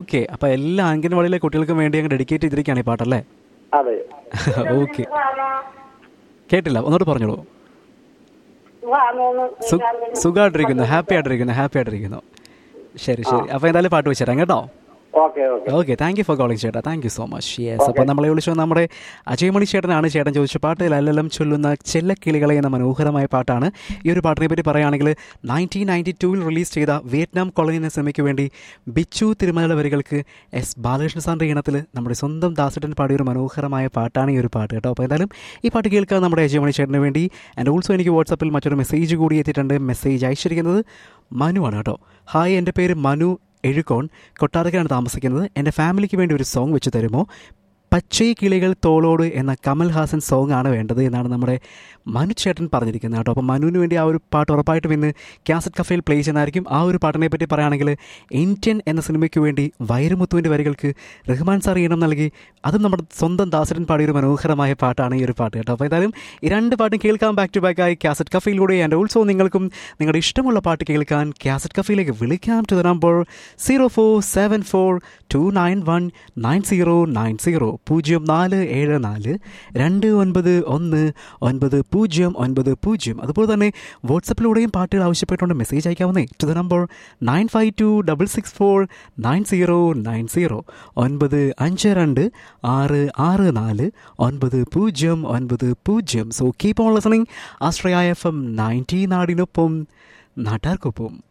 okay അപ്പൊ എല്ലാ അംഗൻവാടിയിലെ കുട്ടികൾക്കും വേണ്ടി അങ്ങ് ഡെഡിക്കേറ്റ് ചെയ്തിരിക്കുകയാണ് ഈ പാട്ടല്ലേ അതെ ഓക്കെ കേട്ടില്ല ഒന്നോട്ട് പറഞ്ഞോളൂ സു- സുഖമായിട്ടിരിക്കുന്നു ഹാപ്പി ആയിട്ടിരിക്കുന്നു ഹാപ്പി ആയിട്ടിരിക്കുന്നു ശരി ശരി അപ്പൊ എന്തായാലും പാട്ട് വെച്ചുതരാം കേട്ടോ okay okay okay thank you for calling ചേട്ടാ thank you so much yes അപ്പോൾ നമ്മളെ വിളിച്ചത് നമ്മുടെ അജയ്മണി ചേട്ടനാണ് ചേട്ടൻ ചോദിച്ച പാട്ട് ലല്ലലം ചൊല്ലുന്ന ചെല്ലക്കിളികളെ എന്ന മനോഹരമായ പാട്ടാണ് ഈ ഒരു പാട്ടിനെ പറ്റി പറയുകയാണെങ്കിൽ നയൻറ്റീൻ നയൻറ്റി ടൂവിൽ റിലീസ് ചെയ്ത വിയറ്റ്നാം കോളനി എന്ന സിനിമയ്ക്ക് വേണ്ടി ബിച്ചു തിരുമലയുടെ വരികൾക്ക് എസ് ബാലകൃഷ്ണ സാറിൻ്റെ ഈണത്തിൽ നമ്മുടെ സ്വന്തം ദാസേട്ടൻ പാടിയ ഒരു മനോഹരമായ പാട്ടാണ് ഈ ഒരു പാട്ട് കേട്ടോ അപ്പോൾ എന്തായാലും ഈ പാട്ട് കേൾക്കാൻ നമ്മുടെ അജയ്മണി ചേട്ടന് വേണ്ടി ആൻഡ് ഓൾസോ എനിക്ക് വാട്സപ്പിൽ മറ്റൊരു മെസ്സേജ് കൂടി എത്തിയിട്ടുണ്ട് മെസ്സേജ് അയച്ചിരിക്കുന്നത് മനു ആണ് കേട്ടോ ഹായ് എൻ്റെ പേര് മനു എഴുകോൺ കൊട്ടാരക്കരാണ് താമസിക്കുന്നത് എൻ്റെ ഫാമിലിക്ക് വേണ്ടി ഒരു സോങ് വെച്ച് തരുമോ പച്ചൈ കിളികൾ തോളോട് എന്ന കമൽ ഹാസൻ സോങ് ആണ് വേണ്ടത് എന്നാണ് നമ്മുടെ മനു ചേട്ടൻ പറഞ്ഞിരിക്കുന്നത് കേട്ടോ അപ്പോൾ മനുവിന് വേണ്ടി ആ ഒരു പാട്ട് ഉറപ്പായിട്ടും ഇന്ന് കാസറ്റ് കഫയിൽ പ്ലേ ചെയ്യുന്നതായിരിക്കും ആ ഒരു പാട്ടിനെ പറ്റി പറയുകയാണെങ്കിൽ ഇന്ത്യൻ എന്ന സിനിമയ്ക്ക് വേണ്ടി വൈരമുത്തുവിൻ്റെ വരികൾക്ക് റഹ്മാൻ സാർ ഈണം നൽകി അതും നമ്മുടെ സ്വന്തം ദാസരൻ പാടിയ ഒരു മനോഹരമായ പാട്ടാണ് ഈ ഒരു പാട്ട് കേട്ടോ അപ്പോൾ എന്തായാലും ഈ രണ്ട് പാട്ടും കേൾക്കാൻ ബാക്ക് ടു ബാക്ക് ആയി കാസറ്റ് കഫയിലൂടെ ആൻഡ് ഓൾസോ നിങ്ങൾക്കും നിങ്ങളുടെ ഇഷ്ടമുള്ള പാട്ട് കേൾക്കാൻ കാസറ്റ് കഫയിലേക്ക് വിളിക്കാം to the number zero four seven four two nine one nine zero nine zero പൂജ്യം നാല് ഏഴ് നാല് രണ്ട് ഒൻപത് ഒന്ന് ഒൻപത് പൂജ്യം ഒൻപത് പൂജ്യം അതുപോലെ തന്നെ വാട്സപ്പിലൂടെയും പാട്ടുകൾ ആവശ്യപ്പെട്ടുകൊണ്ട് മെസ്സേജ് അയക്കാവുന്നേ to the number nine five two double six four nine zero nine zero ഒൻപത് അഞ്ച് രണ്ട് ആറ് ആറ് നാല് ഒൻപത് പൂജ്യം ഒൻപത് പൂജ്യം so keep on listening Ashraya F M ninety നാടിനൊപ്പം നാട്ടാർക്കൊപ്പം